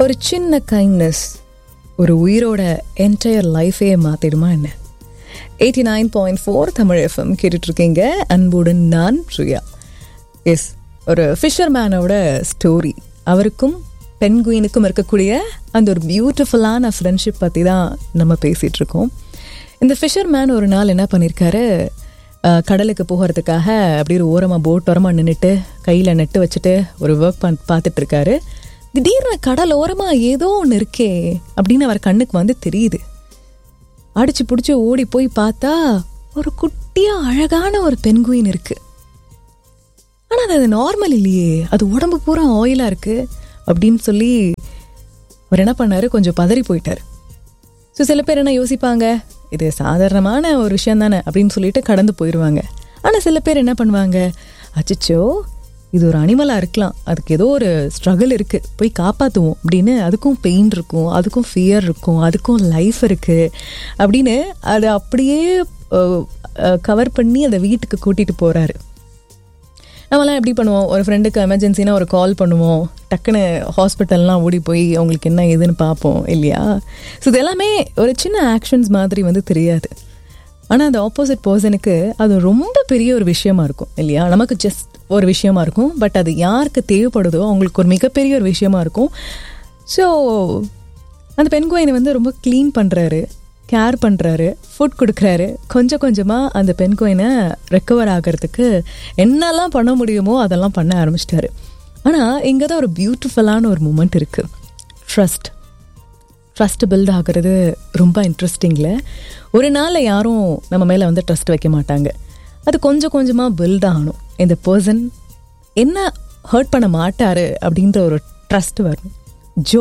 ஒரு சின்ன கைண்ட்னஸ் ஒரு உயிரோட என்டையர் லைஃபே மாத்திடுமா என்ன eighty nine point four Tamil FM கேட்டுட்டு இருக்கீங்க அன்புடன் நான் பிரியா எஸ் ஒரு ஃபிஷர்மேனோட ஸ்டோரி அவருக்கும் பெண்குயினுக்கும் இருக்கக்கூடிய அந்த ஒரு பியூட்டிஃபுல்லான ஃப்ரெண்ட்ஷிப் பற்றி தான் நம்ம பேசிகிட்டு இருக்கோம் இந்த ஃபிஷர்மேன் ஒரு நாள் என்ன பண்ணியிருக்காரு அஹ், கடலுக்கு போகிறதுக்காக அப்படியே ஒரு ஓரமாக போட் ஓரமாக நின்றுட்டு கையில் நெட்டு வச்சுட்டு ஒரு ஒர்க் பண் பார்த்துட்டு இருக்காரு திடீர்னு கடல் ஓரமாக ஏதோ ஒன்று இருக்கே அப்படின்னு அவர் கண்ணுக்கு வந்து தெரியுது அடிச்சு பிடிச்சி ஓடி போய் பார்த்தா ஒரு குட்டியா அழகான ஒரு பெண்குயின் இருக்கு ஆனா அது அது நார்மல் இல்லையே அது உடம்பு பூரா ஆயிலா இருக்கு அப்படின்னு சொல்லி அவர் என்ன பண்ணாரு கொஞ்சம் பதறி போயிட்டாரு ஸோ சில பேர் என்ன யோசிப்பாங்க இது சாதாரணமான ஒரு விஷயம் தானே அப்படின்னு சொல்லிட்டு கடந்து போயிடுவாங்க ஆனால் சில பேர் என்ன பண்ணுவாங்க அச்சச்சோ இது ஒரு அனிமலாக இருக்கலாம் அதுக்கு ஏதோ ஒரு ஸ்ட்ரகிள் இருக்குது போய் காப்பாற்றுவோம் அப்படின்னு அதுக்கும் பெயின் இருக்கும் அதுக்கும் ஃபியர் இருக்கும் அதுக்கும் லைஃப் இருக்குது அப்படின்னு அதை அப்படியே கவர் பண்ணி அதை வீட்டுக்கு கூட்டிகிட்டு போகிறாரு நம்மலாம் எப்படி பண்ணுவோம் ஒரு ஃப்ரெண்டுக்கு எமர்ஜென்சினா ஒரு கால் பண்ணுவோம் டக்குன்னு ஹாஸ்பிட்டல்லாம் ஓடி போய் அவங்களுக்கு என்ன ஏதுன்னு பார்ப்போம் இல்லையா ஸோ இது எல்லாமே ஒரு சின்ன ஆக்ஷன்ஸ் மாதிரி வந்து தெரியாது ஆனால் அந்த ஆப்போசிட் பர்சனுக்கு அது ரொம்ப பெரிய ஒரு விஷயமா இருக்கும் இல்லையா நமக்கு ஜஸ்ட் ஒரு விஷயமா இருக்கும் பட் அது யாருக்கு தேவைப்படுதோ அவங்களுக்கு ஒரு மிகப்பெரிய ஒரு விஷயமா இருக்கும் ஸோ அந்த பெண் கோயினை வந்து ரொம்ப க்ளீன் பண்ணுறாரு கேர் பண்ணுறாரு ஃபுட் கொடுக்குறாரு கொஞ்சம் கொஞ்சமாக அந்த பெண் கோயினை ரெக்கவர் ஆகிறதுக்கு என்னெல்லாம் பண்ண முடியுமோ அதெல்லாம் பண்ண ஆரம்பிச்சிட்டாரு ஆனால் இங்கே தான் ஒரு பியூட்டிஃபுல்லான ஒரு மூமெண்ட் இருக்குது ட்ரஸ்ட் ட்ரஸ்ட் பில்ட் ஆகுறது ரொம்ப இன்ட்ரெஸ்டிங்கில் ஒரு நாளில் யாரும் நம்ம மேலே வந்து ட்ரஸ்ட் வைக்க மாட்டாங்க அது கொஞ்சம் கொஞ்சமாக பில்ட் ஆகணும் இந்த பர்சன் என்ன ஹர்ட் பண்ண மாட்டாரு அப்படின்ற ஒரு ட்ரஸ்ட் வரணும் ஜோ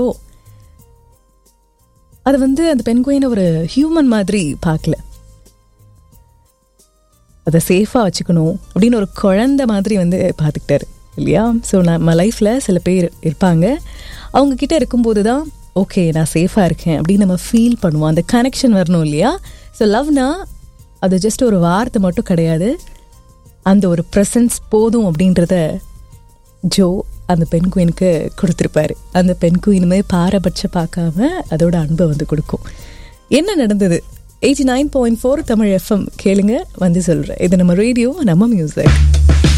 அது வந்து அந்த பெண்குயினை ஒரு ஹியூமன் மாதிரி பார்க்கல அதை சேஃபாக வச்சுக்கணும் அப்படின்னு ஒரு குழந்தை மாதிரி வந்து பார்த்துக்கிட்டாரு இல்லையா ஸோ நம்ம லைஃப்பில் சில பேர் இருப்பாங்க அவங்க கிட்ட இருக்கும்போது தான் ஓகே நான் சேஃபாக இருக்கேன் அப்படின்னு நம்ம ஃபீல் பண்ணுவோம் அந்த கனெக்ஷன் வரணும் இல்லையா ஸோ லவ்னா அது ஜஸ்ட் ஒரு வார்த்தை மட்டும் கிடையாது அந்த ஒரு ப்ரெசன்ஸ் போதும் அப்படின்றத ஜோ அந்த பெண் குயினுக்கு கொடுத்துருப்பாரு அந்த பெண் குயினுமே பாரபட்சம் பார்க்காம அதோட அன்பை வந்து கொடுக்கும் என்ன நடந்தது eighty nine point four Tamil FM கேளுங்க வந்து சொல்கிறேன் இது நம்ம ரேடியோ நம்ம மியூசிக்